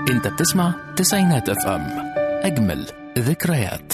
انت بتسمع تسعينات اف ام اجمل ذكريات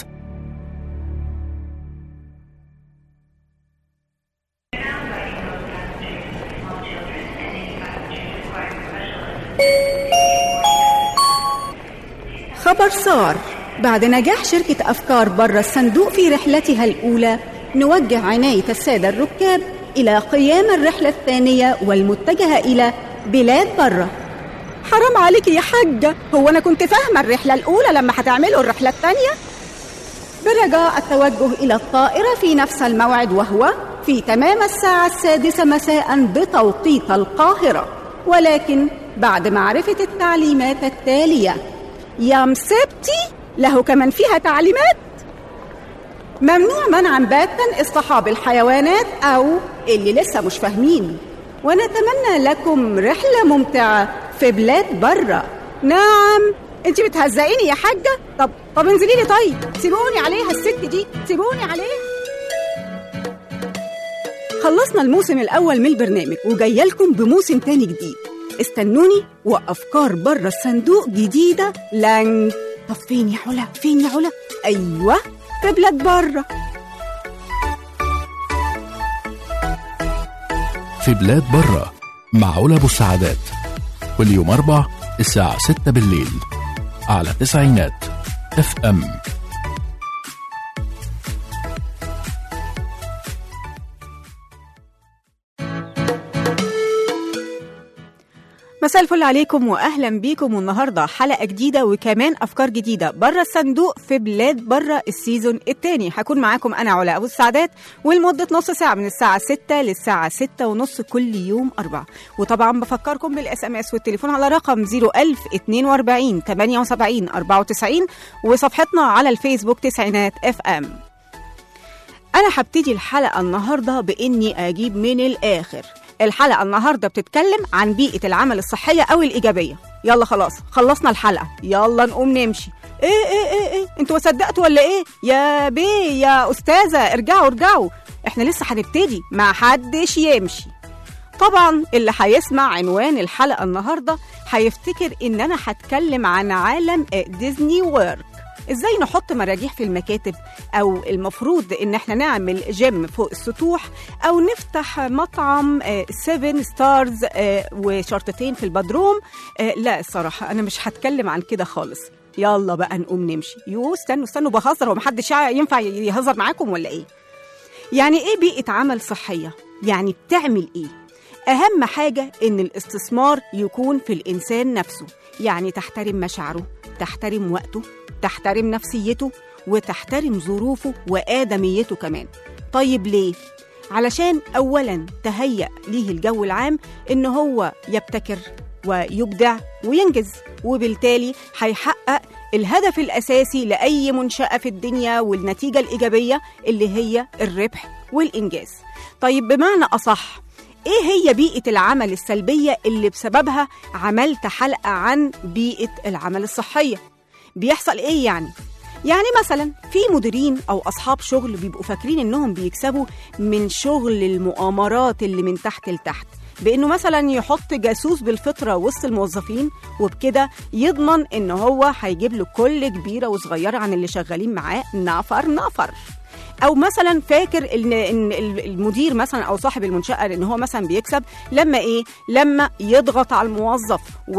خبر صار بعد نجاح شركة أفكار بره الصندوق في رحلتها الأولى نوجه عناية السادة الركاب إلى قيام الرحلة الثانية والمتجهة إلى بلاد بره حرام عليك يا حاجة هو أنا كنت فاهمة الرحلة الأولى لما هتعملوا الرحلة الثانية برجاء التوجه إلى الطائرة في نفس الموعد وهو في تمام الساعة السادسة مساء بتوقيت القاهرة ولكن بعد معرفة التعليمات التالية يا مسبتي له كمان فيها تعليمات ممنوع منعا باتا اصطحاب الحيوانات أو اللي لسه مش فاهمين ونتمنى لكم رحلة ممتعة في بلاد برة نعم انت بتهزقيني يا حاجة طب طب انزلي لي طيب سيبوني عليها الست دي سيبوني عليها خلصنا الموسم الأول من البرنامج وجاية لكم بموسم تاني جديد استنوني وأفكار بره الصندوق جديدة لانج طب فين يا علا فين يا علا أيوة في بلاد بره في بلاد برة مع علا أبو السعادات كل يوم أربع الساعة 6 بالليل على تسعينات اف ام مساء الفل عليكم واهلا بيكم والنهارده حلقه جديده وكمان افكار جديده بره الصندوق في بلاد بره السيزون الثاني هكون معاكم انا علا ابو السعدات ولمده نص ساعه من الساعه 6 للساعه 6 ونص كل يوم اربع وطبعا بفكركم بالاس ام اس والتليفون على رقم 01042 78 94 وصفحتنا على الفيسبوك تسعينات اف ام انا هبتدي الحلقه النهارده باني اجيب من الاخر الحلقة النهاردة بتتكلم عن بيئة العمل الصحية أو الإيجابية يلا خلاص خلصنا الحلقة يلا نقوم نمشي ايه ايه ايه ايه انتوا صدقتوا ولا ايه يا بيه يا أستاذة ارجعوا ارجعوا احنا لسه هنبتدي ما حدش يمشي طبعا اللي هيسمع عنوان الحلقة النهاردة هيفتكر ان انا هتكلم عن عالم ديزني وورك ازاي نحط مراجيح في المكاتب او المفروض ان احنا نعمل جيم فوق السطوح او نفتح مطعم 7 ستارز وشرطتين في البدروم آه، لا الصراحه انا مش هتكلم عن كده خالص يلا بقى نقوم نمشي يو استنوا استنوا بهزر هو محدش ينفع يهزر معاكم ولا ايه يعني ايه بيئه عمل صحيه يعني بتعمل ايه اهم حاجه ان الاستثمار يكون في الانسان نفسه يعني تحترم مشاعره تحترم وقته تحترم نفسيته وتحترم ظروفه وآدميته كمان طيب ليه؟ علشان أولا تهيأ ليه الجو العام إن هو يبتكر ويبدع وينجز وبالتالي هيحقق الهدف الأساسي لأي منشأة في الدنيا والنتيجة الإيجابية اللي هي الربح والإنجاز طيب بمعنى أصح ايه هي بيئة العمل السلبية اللي بسببها عملت حلقة عن بيئة العمل الصحية بيحصل ايه يعني يعني مثلا في مديرين او اصحاب شغل بيبقوا فاكرين انهم بيكسبوا من شغل المؤامرات اللي من تحت لتحت بانه مثلا يحط جاسوس بالفطره وسط الموظفين وبكده يضمن ان هو هيجيب له كل كبيره وصغيره عن اللي شغالين معاه نفر نفر او مثلا فاكر ان ان المدير مثلا او صاحب المنشاه ان هو مثلا بيكسب لما ايه لما يضغط على الموظف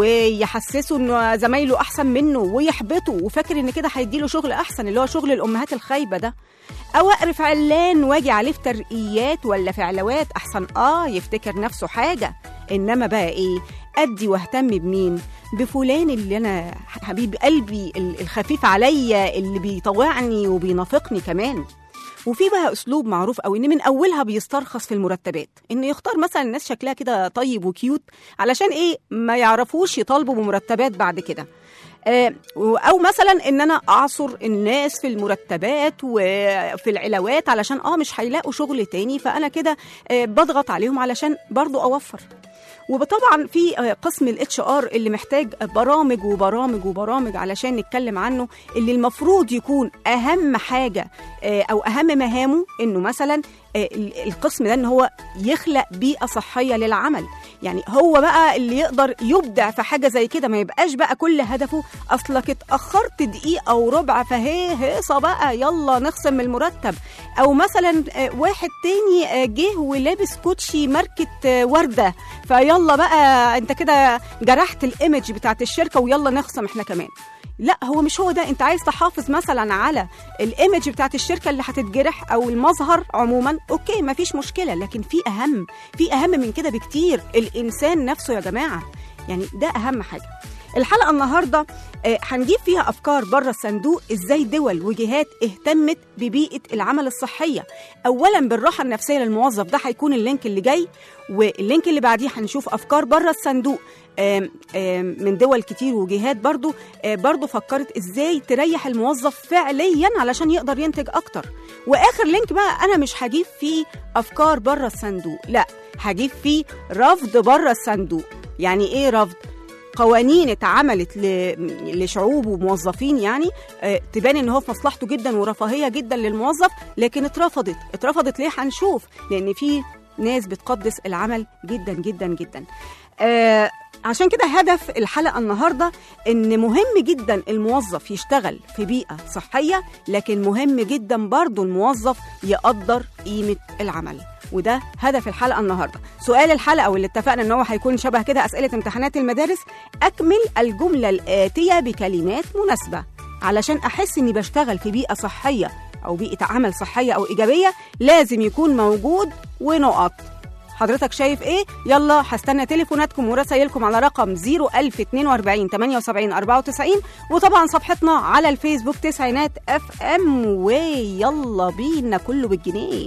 ويحسسه انه زمايله احسن منه ويحبطه وفاكر ان كده هيديله شغل احسن اللي هو شغل الامهات الخايبه ده او اقرف علان واجي عليه في ترقيات ولا في علاوات احسن اه يفتكر نفسه حاجه انما بقى ايه ادي واهتم بمين بفلان اللي انا حبيب قلبي الخفيف عليا اللي بيطوعني وبينافقني كمان وفي بقى اسلوب معروف قوي ان من اولها بيسترخص في المرتبات ان يختار مثلا الناس شكلها كده طيب وكيوت علشان ايه ما يعرفوش يطالبوا بمرتبات بعد كده آه، او مثلا ان انا اعصر الناس في المرتبات وفي العلاوات علشان اه مش هيلاقوا شغل تاني فانا كده آه، بضغط عليهم علشان برضو اوفر وطبعا في آه، قسم الاتش ار اللي محتاج برامج وبرامج وبرامج علشان نتكلم عنه اللي المفروض يكون اهم حاجه آه، او اهم مهامه انه مثلا آه، ال- القسم ده ان هو يخلق بيئه صحيه للعمل يعني هو بقى اللي يقدر يبدع في حاجه زي كده ما يبقاش بقى كل هدفه اصلك اتاخرت دقيقه او ربع فهي هيصه بقى يلا نخصم من المرتب او مثلا آه، واحد تاني آه، جه ولابس كوتشي ماركه آه، ورده فيلا بقى انت كده جرحت الايمج بتاعت الشركه ويلا نخصم احنا كمان لا هو مش هو ده انت عايز تحافظ مثلا على الايمج بتاعت الشركه اللي هتتجرح او المظهر عموما اوكي مفيش مشكله لكن في اهم في اهم من كده بكتير الانسان نفسه يا جماعه يعني ده اهم حاجه الحلقه النهارده آه، هنجيب فيها افكار بره الصندوق ازاي دول وجهات اهتمت ببيئه العمل الصحيه اولا بالراحه النفسيه للموظف ده هيكون اللينك اللي جاي واللينك اللي بعديه هنشوف افكار بره الصندوق آم، آم، من دول كتير وجهات برضو آه، برضو فكرت ازاي تريح الموظف فعليا علشان يقدر ينتج اكتر واخر لينك بقى انا مش هجيب فيه افكار بره الصندوق لا هجيب فيه رفض بره الصندوق يعني ايه رفض قوانين اتعملت ل- لشعوب وموظفين يعني آه، تبان ان هو في مصلحته جدا ورفاهيه جدا للموظف لكن اترفضت اترفضت ليه هنشوف لان في ناس بتقدس العمل جدا جدا جدا آه عشان كده هدف الحلقه النهارده ان مهم جدا الموظف يشتغل في بيئه صحيه لكن مهم جدا برضو الموظف يقدر قيمه العمل وده هدف الحلقه النهارده سؤال الحلقه واللي اتفقنا ان هو هيكون شبه كده اسئله امتحانات المدارس اكمل الجمله الاتيه بكلمات مناسبه علشان احس اني بشتغل في بيئه صحيه او بيئه عمل صحيه او ايجابيه لازم يكون موجود ونقط حضرتك شايف ايه يلا هستنى تليفوناتكم ورسايلكم على رقم 01042 78 94 وطبعا صفحتنا على الفيسبوك تسعينات اف ام ويلا بينا كله بالجنيه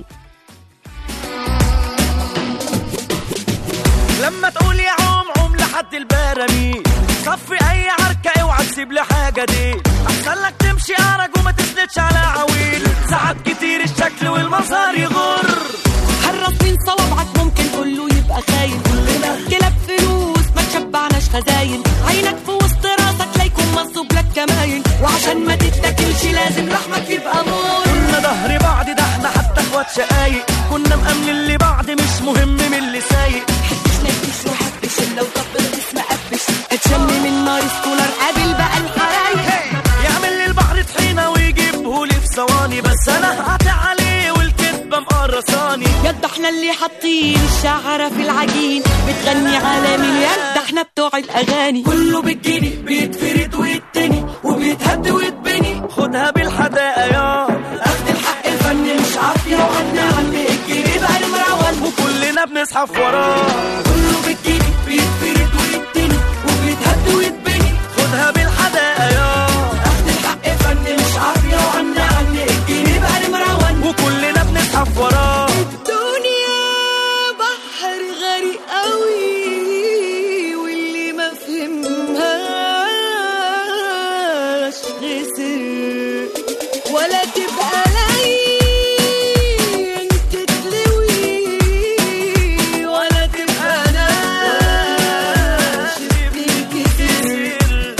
لما تقول يا عوم عوم لحد البراميل صفي اي عركة اوعى تسيب لي حاجة دي احسن لك تمشي ارج وما تسندش على عويل ساعات كتير الشكل والمظهر يغر حرص من صوابعك ممكن كله يبقى خاين كلنا كلاب فلوس ما تشبعناش خزاين عينك في وسط راسك لا يكون منصوب لك كماين وعشان ما تتاكلش لازم لحمك يبقى مول كنا ظهر بعض ده احنا حتى اخوات شقايق كنا مأمنين لبعض مش مهم من اللي سايق حبش نكش وحبش الا وطبل اسم قبش اتشم من نار سكولر قابل بقى الحرايق يعمل لي البحر طحينة ويجيبه لي في ثواني بس انا هقطع عليه والكذبة مقرصاني يد احنا اللي حاطين الشعرة في العجين بتغني على مليان ده احنا بتوع الاغاني كله بالجني بيتفرد ويتني وبيتهد ويتبني خدها بالحداقة يا اخد الحق الفني مش عافية وعنا عم الجنيه بقى المروان وكلنا بنزحف وراه كله بالجنيه بيتفرد ويتني وبيتهد ويتبني خدها بالحداقة يا اخد الحق الفني مش عافية وعنا عم الجنيه بقى المروان وكلنا بنزحف وراه الدنيا بحر غريق قوي واللي ما فهمهاش خسر ولا تبقى لين تتلوي ولا تبقى ناشف تنكسر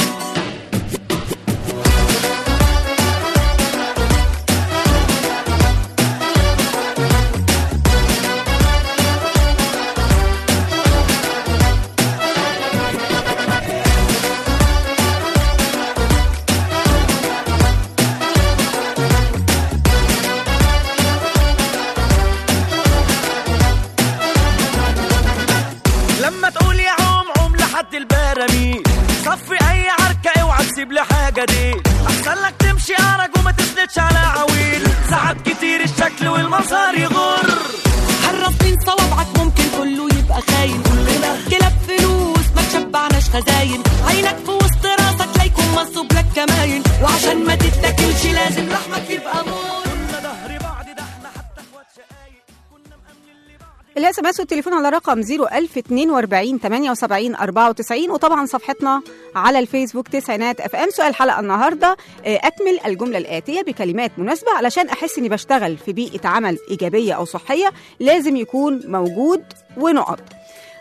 لما تقول يا عوم عوم لحد البراميل صفي اي عركة اوعى تسيب لي حاجة دي احسن لك تمشي ارج وما تسندش على عويل ساعات كتير الشكل والمظهر يغر حرص من صوابعك ممكن كله يبقى خاين كلنا كلاب فلوس ما تشبعناش خزاين عينك في وسط راسك لا يكون منصوب لك كماين وعشان ما تتاكلش لازم لحمك يبقى مول كنا ظهر بعض ده احنا حتى اخوات شقايق كنا مأمنين لبعض الاس ام اس والتليفون على رقم 01042 78 94 وطبعا صفحتنا على الفيسبوك تسعينات اف ام سؤال الحلقه النهارده آه، اكمل الجمله الاتيه بكلمات مناسبه علشان احس اني بشتغل في بيئه عمل ايجابيه او صحيه لازم يكون موجود ونقط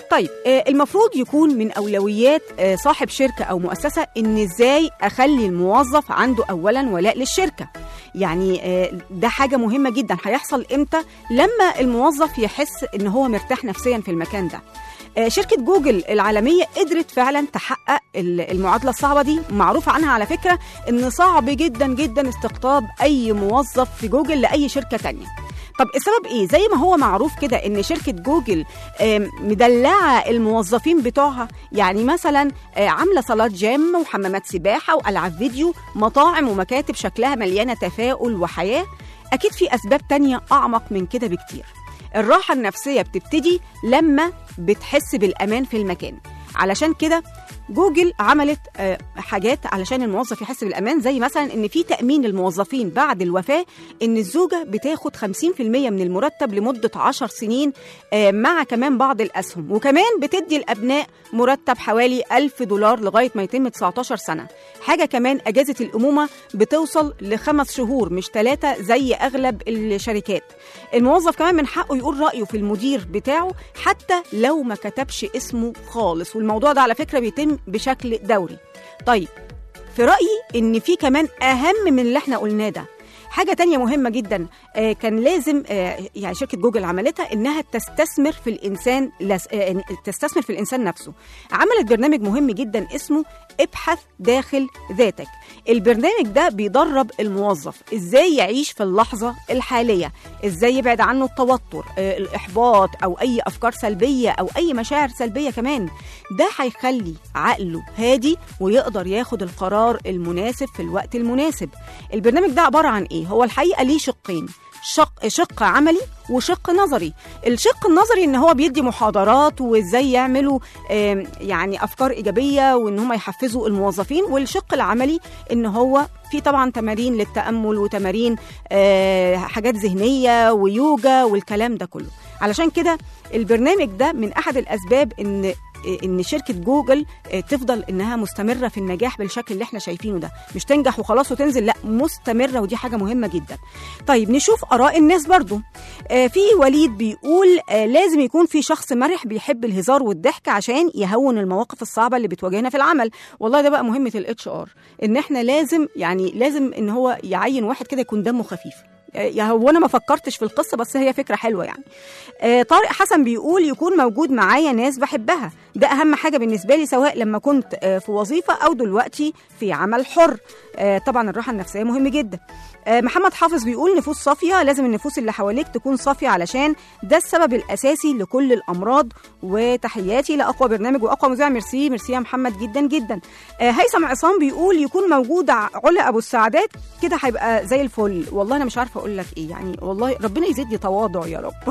طيب آه، المفروض يكون من اولويات آه، صاحب شركه او مؤسسه ان ازاي اخلي الموظف عنده اولا ولاء للشركه يعني آه، ده حاجه مهمه جدا هيحصل امتى لما الموظف يحس ان هو مرتاح نفسيا في المكان ده آه، شركة جوجل العالمية قدرت فعلا تحقق ال- المعادلة الصعبة دي معروف عنها على فكرة ان صعب جدا جدا استقطاب اي موظف في جوجل لأي شركة تانية طب السبب ايه زي ما هو معروف كده ان شركه جوجل آم، مدلعه الموظفين بتوعها يعني مثلا آه، عامله صالات جيم وحمامات سباحه والعاب فيديو مطاعم ومكاتب شكلها مليانه تفاؤل وحياه اكيد في اسباب تانية اعمق من كده بكتير الراحه النفسيه بتبتدي لما بتحس بالامان في المكان علشان كده جوجل عملت آه، حاجات علشان الموظف يحس بالامان زي مثلا ان في تامين للموظفين بعد الوفاه ان الزوجه بتاخد 50% من المرتب لمده 10 سنين آه، مع كمان بعض الاسهم وكمان بتدي الابناء مرتب حوالي 1000 دولار لغايه ما يتم 19 سنه حاجه كمان اجازه الامومه بتوصل لخمس شهور مش ثلاثه زي اغلب الشركات الموظف كمان من حقه يقول رايه في المدير بتاعه حتى لو ما كتبش اسمه خالص والموضوع ده على فكره بيتم بشكل دوري طيب في رايي ان في كمان اهم من اللي احنا قلناه ده حاجة تانية مهمة جدا آه، كان لازم آه، يعني شركة جوجل عملتها إنها تستثمر في الإنسان لس- آه، تستثمر في الإنسان نفسه عملت برنامج مهم جدا اسمه ابحث داخل ذاتك البرنامج ده بيدرب الموظف إزاي يعيش في اللحظة الحالية إزاي يبعد عنه التوتر آه، الإحباط أو أي أفكار سلبية أو أي مشاعر سلبية كمان ده هيخلي عقله هادي ويقدر ياخد القرار المناسب في الوقت المناسب البرنامج ده عبارة عن إيه؟ هو الحقيقة ليه شقين شق شق عملي وشق نظري الشق النظري ان هو بيدي محاضرات وازاي يعملوا آم، يعني افكار ايجابيه وان هم يحفزوا الموظفين والشق العملي ان هو في طبعا تمارين للتامل وتمارين آه، حاجات ذهنيه ويوجا والكلام ده كله علشان كده البرنامج ده من احد الاسباب ان ان شركه جوجل آه، تفضل انها مستمره في النجاح بالشكل اللي احنا شايفينه ده مش تنجح وخلاص وتنزل لا مستمره ودي حاجه مهمه جدا طيب نشوف اراء الناس برضو آه، في وليد بيقول آه، لازم يكون في شخص مرح بيحب الهزار والضحك عشان يهون المواقف الصعبه اللي بتواجهنا في العمل والله ده بقى مهمه الاتش ار ان احنا لازم يعني لازم ان هو يعين واحد كده يكون دمه خفيف يا هو انا ما فكرتش في القصه بس هي فكره حلوه يعني آه، طارق حسن بيقول يكون موجود معايا ناس بحبها ده اهم حاجه بالنسبه لي سواء لما كنت آه، في وظيفه او دلوقتي في عمل حر آه، طبعا الراحه النفسيه مهم جدا آه، محمد حافظ بيقول نفوس صافيه لازم النفوس اللي حواليك تكون صافيه علشان ده السبب الاساسي لكل الامراض وتحياتي لاقوى برنامج واقوى مذيع ميرسي ميرسي يا محمد جدا جدا آه، هيثم عصام بيقول يكون موجود ع- علا ابو السعدات كده هيبقى زي الفل والله انا مش عارفه اقول لك ايه يعني والله ربنا يزيدني تواضع يا رب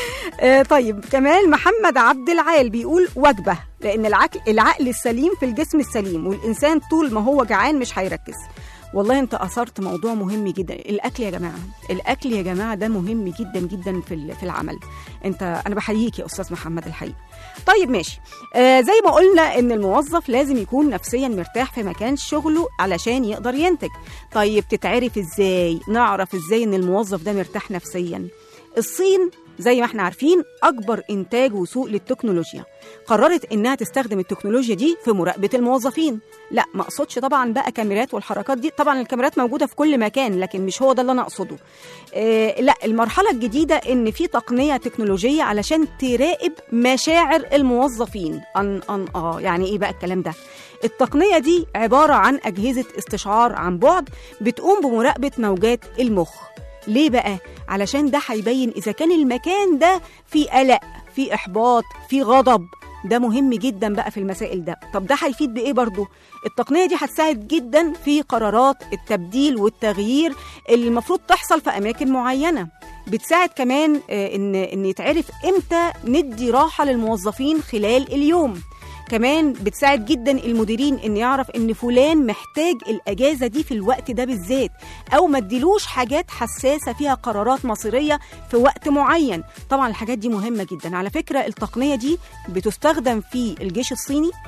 آه، طيب كمان محمد عبد العال بيقول وجبه لان العقل العقل السليم في الجسم السليم والانسان طول ما هو جعان مش هيركز والله انت اثرت موضوع مهم جدا الاكل يا جماعه الاكل يا جماعه ده مهم جدا جدا في ال- في العمل انت انا بحييك يا استاذ محمد الحقيقه طيب ماشي آه زي ما قلنا ان الموظف لازم يكون نفسيا مرتاح في مكان شغله علشان يقدر ينتج طيب تتعرف ازاي نعرف ازاي ان الموظف ده مرتاح نفسيا الصين زي ما احنا عارفين اكبر انتاج وسوق للتكنولوجيا قررت انها تستخدم التكنولوجيا دي في مراقبه الموظفين لا ما اقصدش طبعا بقى كاميرات والحركات دي طبعا الكاميرات موجوده في كل مكان لكن مش هو ده اللي انا اقصده آه لا المرحله الجديده ان في تقنيه تكنولوجيه علشان تراقب مشاعر الموظفين ان ان اه يعني ايه بقى الكلام ده التقنيه دي عباره عن اجهزه استشعار عن بعد بتقوم بمراقبه موجات المخ ليه بقى علشان ده هيبين اذا كان المكان ده فيه قلق فيه احباط فيه غضب ده مهم جدا بقى في المسائل ده طب ده هيفيد بايه برضو التقنيه دي هتساعد جدا في قرارات التبديل والتغيير اللي المفروض تحصل في اماكن معينه بتساعد كمان آه، ان ان يتعرف امتى ندي راحه للموظفين خلال اليوم كمان بتساعد جدا المديرين ان يعرف ان فلان محتاج الاجازه دي في الوقت ده بالذات او ما اديلوش حاجات حساسه فيها قرارات مصيريه في وقت معين طبعا الحاجات دي مهمه جدا على فكره التقنيه دي بتستخدم في الجيش الصيني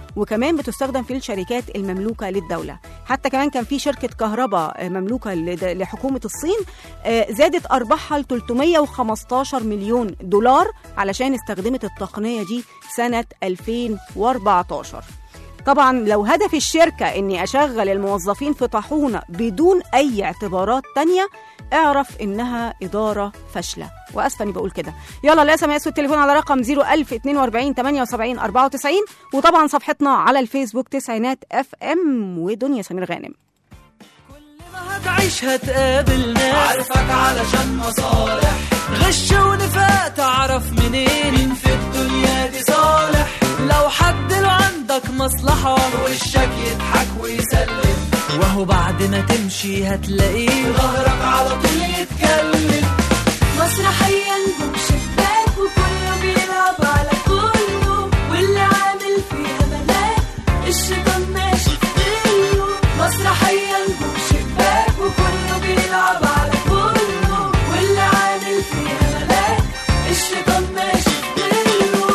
وكمان بتستخدم في الشركات المملوكه للدوله حتى كمان كان في شركه كهرباء آه، مملوكه لد- لحكومه الصين آه، زادت ارباحها ل 315 مليون دولار علشان استخدمت التقنيه دي سنه 2014 طبعا لو هدف الشركة اني اشغل الموظفين في طاحونة بدون اي اعتبارات تانية اعرف انها ادارة فاشلة واسفة اني بقول كده يلا الاس ام اس والتليفون على رقم 01000 42 78 94 وطبعا صفحتنا على الفيسبوك تسعينات اف ام ودنيا سمير غانم ما هتعيش هتقابل ناس عارفك علشان مصالح غش ونفاق تعرف منين مين في الدنيا دي صالح لو حد له عندك مصلحة وشك يضحك ويسلم وهو بعد ما تمشي هتلاقيه ظهرك على طول يتكلم مسرحية نجوم شباك وكله بيلعب على كله واللي عامل فيها ملاك الشيطان ماشي في ديله مسرحية نجوم شباك وكله بيلعب على كله واللي عامل فيها ملاك الشيطان ماشي في ديله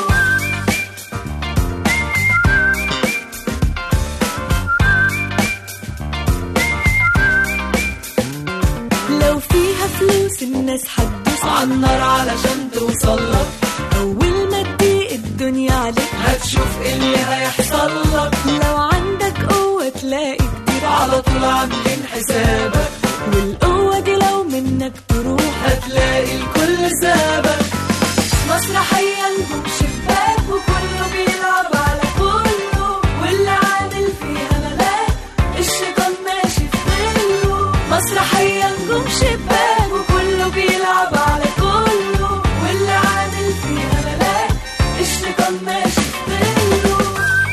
لو فيها فلوس الناس هتدوس عالنار علشان توصلك أول ما تضيق الدنيا عليك هتشوف إيه اللي هيحصل لك لو عندك قوة تلاقي كتير على طول عاملين حسابك والقوة دي لو منك تروح هتلاقي الكل سابك مسرحية نجوم شباك وكله بيلعب على كله واللي عامل فيها ملاك الشيطان ماشي في ظله مسرحية نجوم شباك وكله بيلعب على كله واللي عامل فيها ملاك الشيطان ماشي في ظله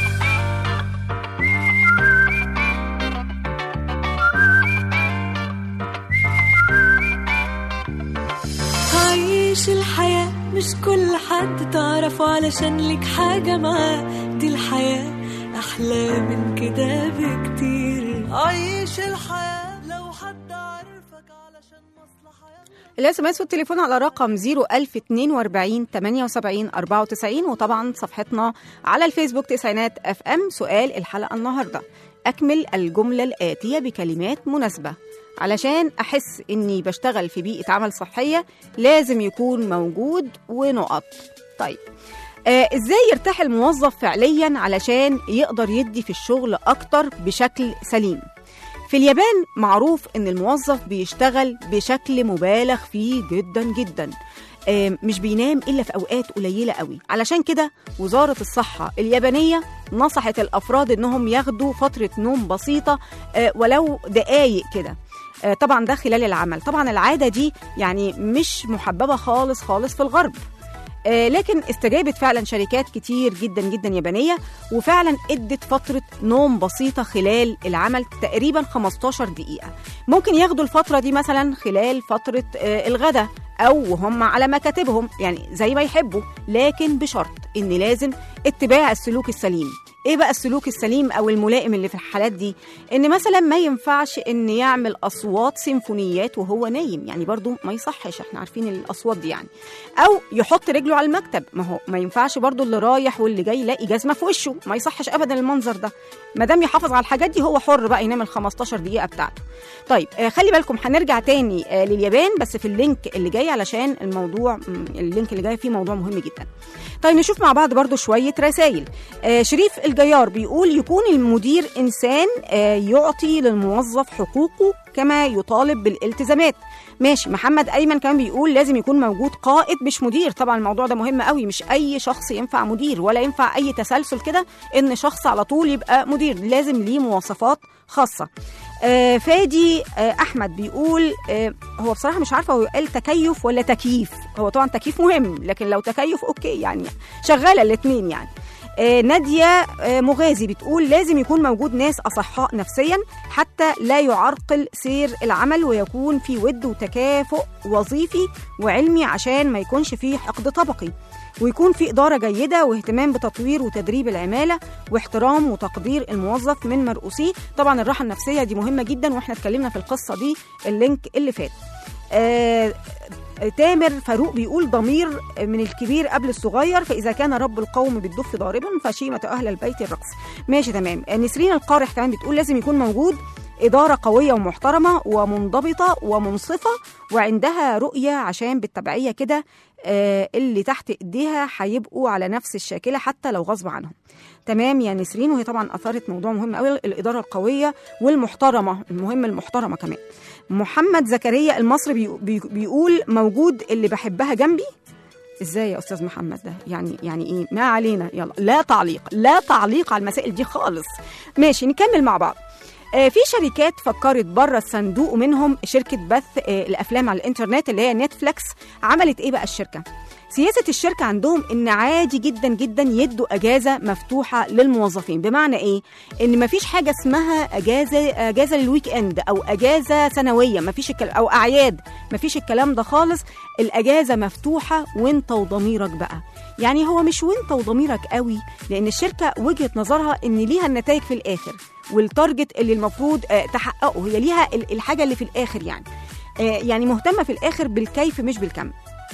عيش الحياة مش كل حد تعرفه علشان ليك حاجة معاه دي الحياة أحلى من كده بكتير عيش الحياة لو حد عارفك علشان مصلحة الاس ام اس والتليفون على رقم 01042 78 94 وطبعا صفحتنا على الفيسبوك تسعينات اف ام سؤال الحلقه النهارده اكمل الجمله الاتيه بكلمات مناسبه علشان احس اني بشتغل في بيئه عمل صحيه لازم يكون موجود ونقط طيب آه ازاي يرتاح الموظف فعليا علشان يقدر يدي في الشغل اكتر بشكل سليم في اليابان معروف ان الموظف بيشتغل بشكل مبالغ فيه جدا جدا آه، مش بينام الا في اوقات قليله قوي علشان كده وزاره الصحه اليابانيه نصحت الافراد انهم ياخدوا فتره نوم بسيطه آه، ولو دقايق كده آه، طبعا ده خلال العمل طبعا العاده دي يعني مش محببه خالص خالص في الغرب آه، لكن استجابت فعلا شركات كتير جدا جدا يابانيه وفعلا ادت فتره نوم بسيطه خلال العمل تقريبا 15 دقيقه ممكن ياخدوا الفتره دي مثلا خلال فتره آه، الغداء او هم على مكاتبهم يعني زي ما يحبوا لكن بشرط ان لازم اتباع السلوك السليم ايه بقى السلوك السليم او الملائم اللي في الحالات دي ان مثلا ما ينفعش ان يعمل اصوات سيمفونيات وهو نايم يعني برضو ما يصحش احنا عارفين الاصوات دي يعني او يحط رجله على المكتب ما هو ما ينفعش برضو اللي رايح واللي جاي يلاقي جزمه في وشه ما يصحش ابدا المنظر ده ما دام يحافظ على الحاجات دي هو حر بقى ينام ال 15 دقيقه بتاعته طيب آه خلي بالكم هنرجع تاني آه لليابان بس في اللينك اللي جاي علشان الموضوع مم، اللينك اللي جاي فيه موضوع مهم جدا طيب نشوف مع بعض برضو شوية رسائل آه شريف الجيار بيقول يكون المدير إنسان آه يعطي للموظف حقوقه كما يطالب بالالتزامات ماشي محمد ايمن كمان بيقول لازم يكون موجود قائد مش مدير طبعا الموضوع ده مهم قوي مش اي شخص ينفع مدير ولا ينفع اي تسلسل كده ان شخص على طول يبقى مدير لازم ليه مواصفات خاصه آه فادي آه احمد بيقول آه هو بصراحه مش عارفه هو قال تكيف ولا تكييف هو طبعا تكييف مهم لكن لو تكيف اوكي يعني شغاله الاثنين يعني آه، نادية آه، مغازي بتقول لازم يكون موجود ناس أصحاء نفسيا حتى لا يعرقل سير العمل ويكون في ود وتكافؤ وظيفي وعلمي عشان ما يكونش فيه حقد طبقي ويكون في إدارة جيدة واهتمام بتطوير وتدريب العمالة واحترام وتقدير الموظف من مرؤوسيه طبعا الراحة النفسية دي مهمة جدا واحنا اتكلمنا في القصة دي اللينك اللي فات آه تامر فاروق بيقول ضمير من الكبير قبل الصغير فاذا كان رب القوم بالدف ضاربا فشيمه اهل البيت الرقص ماشي تمام نسرين القارح كمان بتقول لازم يكون موجود إدارة قوية ومحترمة ومنضبطة ومنصفة وعندها رؤية عشان بالتبعية كده آه، اللي تحت إيديها هيبقوا على نفس الشاكلة حتى لو غصب عنهم تمام يا نسرين وهي طبعا أثارت موضوع مهم قوي الإدارة القوية والمحترمة المهم المحترمة كمان محمد زكريا المصري بي- بي- بيقول موجود اللي بحبها جنبي ازاي يا استاذ محمد ده يعني يعني ايه ما علينا يلا لا تعليق لا تعليق على المسائل دي خالص ماشي نكمل مع بعض آه، في شركات فكرت بره الصندوق ومنهم شركه بث آه، الافلام على الانترنت اللي هي نتفليكس عملت ايه بقى الشركه سياسة الشركة عندهم إن عادي جدا جدا يدوا أجازة مفتوحة للموظفين بمعنى إيه؟ إن مفيش حاجة اسمها أجازة أجازة للويك إند أو أجازة سنوية مفيش الكلام أو أعياد مفيش الكلام ده خالص الأجازة مفتوحة وأنت وضميرك بقى يعني هو مش وأنت وضميرك قوي لأن الشركة وجهة نظرها إن ليها النتائج في الآخر والتارجت اللي المفروض آه، تحققه هي ليها ال- الحاجة اللي في الآخر يعني آه، يعني مهتمة في الآخر بالكيف مش بالكم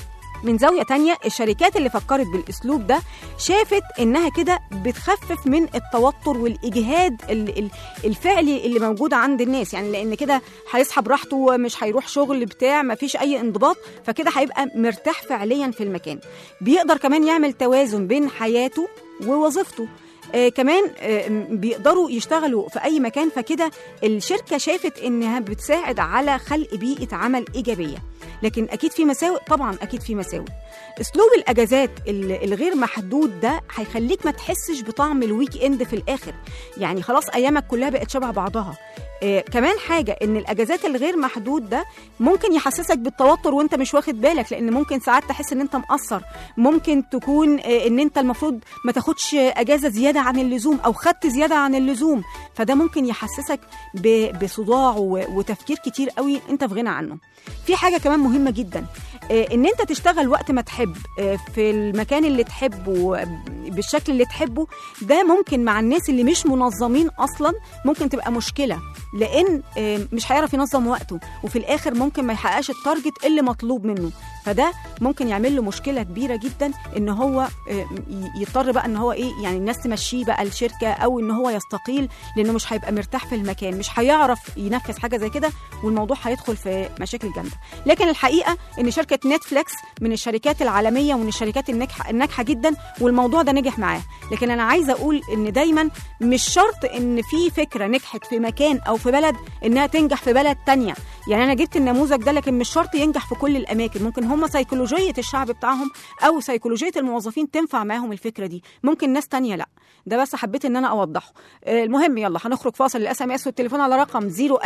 من زاوية تانية الشركات اللي فكرت بالأسلوب ده شافت إنها كده بتخفف من التوتر والإجهاد ال- ال- الفعلي اللي موجود عند الناس يعني لأن كده هيصحى براحته مش هيروح شغل بتاع مفيش أي انضباط فكده هيبقى مرتاح فعليا في المكان بيقدر كمان يعمل توازن بين حياته ووظيفته آه كمان آه م- بيقدروا يشتغلوا في اي مكان فكده الشركه شافت انها بتساعد على خلق بيئه عمل ايجابيه لكن اكيد في مساوئ طبعا اكيد في مساوئ اسلوب الاجازات ال- الغير محدود ده هيخليك ما تحسش بطعم الويك اند في الاخر يعني خلاص ايامك كلها بقت شبه بعضها آه كمان حاجه ان الاجازات الغير محدود ده ممكن يحسسك بالتوتر وانت مش واخد بالك لان ممكن ساعات تحس ان انت مقصر ممكن تكون آه ان انت المفروض ما تاخدش اجازه زياده عن اللزوم او خدت زياده عن اللزوم فده ممكن يحسسك ب- بصداع و- وتفكير كتير قوي انت في غنى عنه في حاجه كمان مهمه جدا آه، ان انت تشتغل وقت ما تحب آه، في المكان اللي تحبه آه، بالشكل اللي تحبه ده ممكن مع الناس اللي مش منظمين اصلا ممكن تبقى مشكله لان آه، مش هيعرف ينظم وقته وفي الاخر ممكن ما يحققش التارجت اللي مطلوب منه فده ممكن يعمل له مشكله كبيره جدا ان هو آه، ي- يضطر بقى ان هو ايه يعني الناس تمشيه بقى الشركه او ان هو يستقيل لانه مش هيبقى مرتاح في المكان مش هيعرف ينفذ حاجه زي كده والموضوع هيدخل في مشاكل جامده لكن الحقيقه ان شركه نتفليكس من الشركات العالميه ومن الشركات الناجحه الناجحه جدا والموضوع ده نجح معاه لكن انا عايزه اقول ان دايما مش شرط ان في فكره نجحت في مكان او في بلد انها تنجح في بلد تانية يعني انا جبت النموذج ده لكن مش شرط ينجح في كل الاماكن ممكن هم سيكولوجيه الشعب بتاعهم او سيكولوجيه الموظفين تنفع معاهم الفكره دي ممكن ناس تانية لا ده بس حبيت ان انا اوضحه آه، المهم يلا هنخرج فاصل الاس ام اس والتليفون على رقم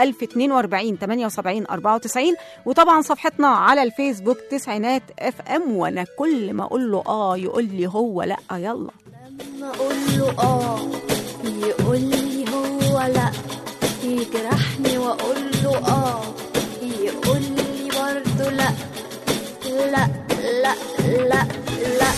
01042 78 94 وطبعا صفحتنا على الفيسبوك تسعينات اف ام وانا كل ما اقول له اه يقول لي هو لا يلا لما اقول له اه يقول لي هو لا يجرحني واقول له اه يقول لي برضه لا لا لا لا لا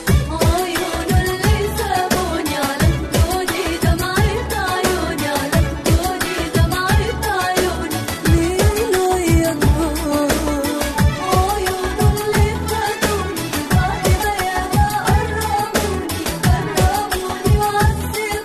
عيونه اللي سابوني على خدودي دمعة عيوني على خدودي دمعة عيوني ليلة يا نهار عيونه اللي فاتوني بعد ما ياما قربوني قربوني وعذبوني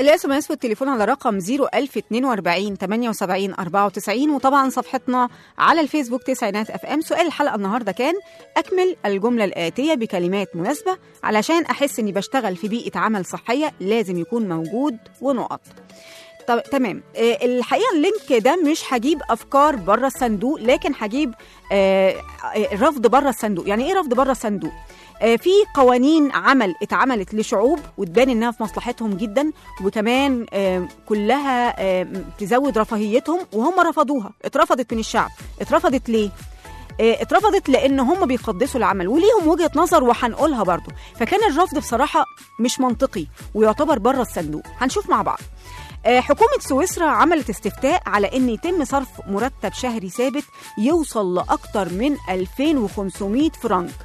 الاس ام اس والتليفون على رقم 01042 78 94 وطبعا صفحتنا على الفيسبوك تسعينات اف ام سؤال الحلقه النهارده كان اكمل الجمله الاتيه بكلمات مناسبه علشان احس اني بشتغل في بيئه عمل صحيه لازم يكون موجود ونقط طب تمام آه، الحقيقه اللينك ده مش هجيب افكار بره الصندوق لكن هجيب آه، آه، رفض بره الصندوق يعني ايه رفض بره الصندوق آه، في قوانين عمل اتعملت لشعوب وتبان انها في مصلحتهم جدا وكمان آه، كلها آه، تزود رفاهيتهم وهم رفضوها اترفضت من الشعب اترفضت ليه آه، اترفضت لان هم بيقدسوا العمل وليهم وجهه نظر وهنقولها برضو فكان الرفض بصراحه مش منطقي ويعتبر بره الصندوق هنشوف مع بعض آه، حكومة سويسرا عملت استفتاء على أن يتم صرف مرتب شهري ثابت يوصل لأكتر من 2500 فرنك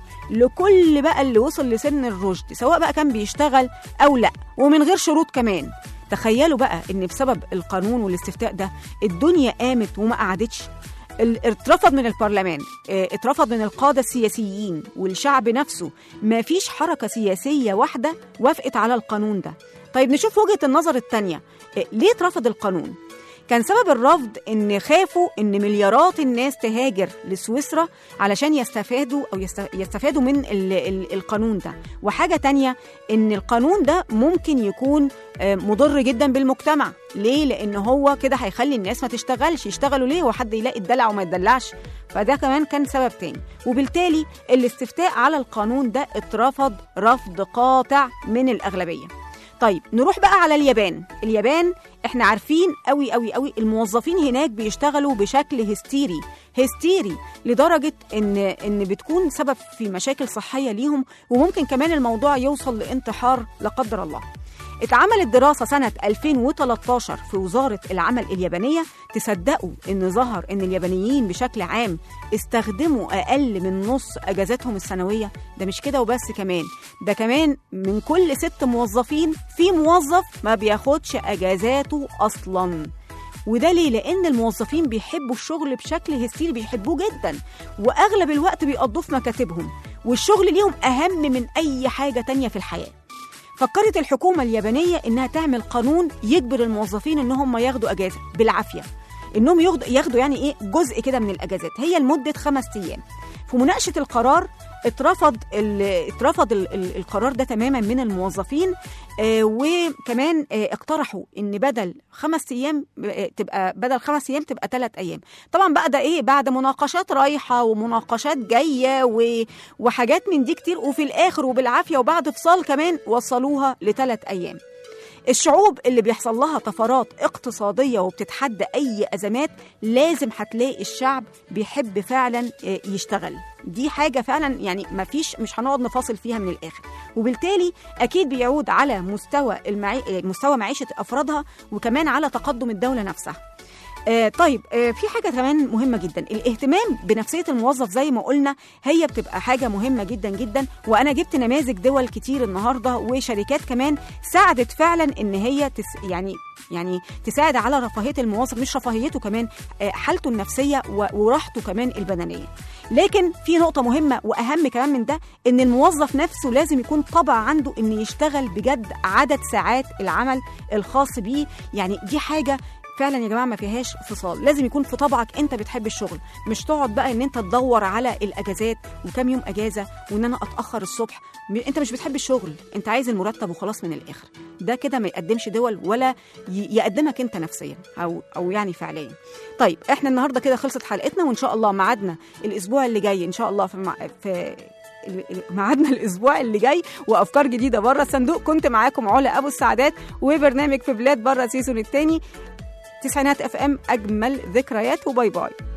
لكل بقى اللي وصل لسن الرشد سواء بقى كان بيشتغل أو لا ومن غير شروط كمان تخيلوا بقى ان بسبب القانون والاستفتاء ده الدنيا قامت وما قعدتش ال- اترفض من البرلمان اه، اترفض من القادة السياسيين والشعب نفسه ما فيش حركة سياسية واحدة وافقت على القانون ده طيب نشوف وجهة النظر التانية اه، ليه اترفض القانون كان سبب الرفض ان خافوا ان مليارات الناس تهاجر لسويسرا علشان يستفادوا او يست- يستفادوا من ال ال القانون ده وحاجه تانية ان القانون ده ممكن يكون آه، مضر جدا بالمجتمع ليه لان هو كده هيخلي الناس ما تشتغلش يشتغلوا ليه وحد يلاقي الدلع وما يدلعش فده كمان كان سبب تاني وبالتالي الاستفتاء على القانون ده اترفض رفض قاطع من الاغلبيه طيب نروح بقى على اليابان اليابان احنا عارفين قوي قوي قوي الموظفين هناك بيشتغلوا بشكل هستيري هستيري لدرجة ان ان بتكون سبب في مشاكل صحية ليهم وممكن كمان الموضوع يوصل لانتحار لا قدر الله اتعملت دراسة سنة 2013 في وزارة العمل اليابانية تصدقوا ان ظهر ان اليابانيين بشكل عام استخدموا اقل من نص اجازاتهم السنوية ده مش كده وبس كمان ده كمان من كل ست موظفين في موظف ما بياخدش اجازاته اصلا وده ليه؟ لأن الموظفين بيحبوا الشغل بشكل هستيري بيحبوه جدا وأغلب الوقت بيقضوه في مكاتبهم والشغل ليهم أهم من أي حاجة تانية في الحياة فكرت الحكومة اليابانية إنها تعمل قانون يجبر الموظفين إنهم ما ياخدوا أجازة بالعافية إنهم ياخدوا ياخدوا يعني إيه جزء كده من الأجازات هي لمدة خمس أيام في مناقشة القرار اترفض ال اترفض ال ال القرار ده تماما من الموظفين آه وكمان آه اقترحوا ان بدل خمس ايام آه تبقى بدل خمس ايام تبقى ثلاث ايام طبعا بقى ده ايه بعد مناقشات رايحه ومناقشات جايه و... وحاجات من دي كتير وفي الاخر وبالعافيه وبعد فصال كمان وصلوها لثلاث ايام الشعوب اللي بيحصل لها طفرات اقتصادية وبتتحدى أي أزمات لازم هتلاقي الشعب بيحب فعلا آه، يشتغل دي حاجة فعلا يعني ما فيش مش هنقعد نفاصل فيها من الآخر وبالتالي أكيد بيعود على مستوى المعي... آه، مستوى معيشة أفرادها وكمان على تقدم الدولة نفسها آه طيب آه في حاجة كمان مهمة جدا الاهتمام بنفسية الموظف زي ما قلنا هي بتبقى حاجة مهمة جدا جدا وأنا جبت نماذج دول كتير النهاردة وشركات كمان ساعدت فعلا إن هي تس يعني يعني تساعد على رفاهية الموظف مش رفاهيته كمان آه حالته النفسية و- وراحته كمان البدنية لكن في نقطة مهمة وأهم كمان من ده إن الموظف نفسه لازم يكون طبع عنده إن يشتغل بجد عدد ساعات العمل الخاص بيه يعني دي حاجة فعلا يا جماعه ما فيهاش فصال لازم يكون في طبعك انت بتحب الشغل مش تقعد بقى ان انت تدور على الاجازات وكام يوم اجازه وان انا اتاخر الصبح م- انت مش بتحب الشغل انت عايز المرتب وخلاص من الاخر ده كده ما يقدمش دول ولا ي- يقدمك انت نفسيا او او يعني فعليا طيب احنا النهارده كده خلصت حلقتنا وان شاء الله ميعادنا الاسبوع اللي جاي ان شاء الله في مع... في ال- ال- ميعادنا الاسبوع اللي جاي وافكار جديده بره الصندوق كنت معاكم علا ابو السعدات وبرنامج في بلاد بره سيزون الثاني تسعينات اف ام اجمل ذكريات وباي باي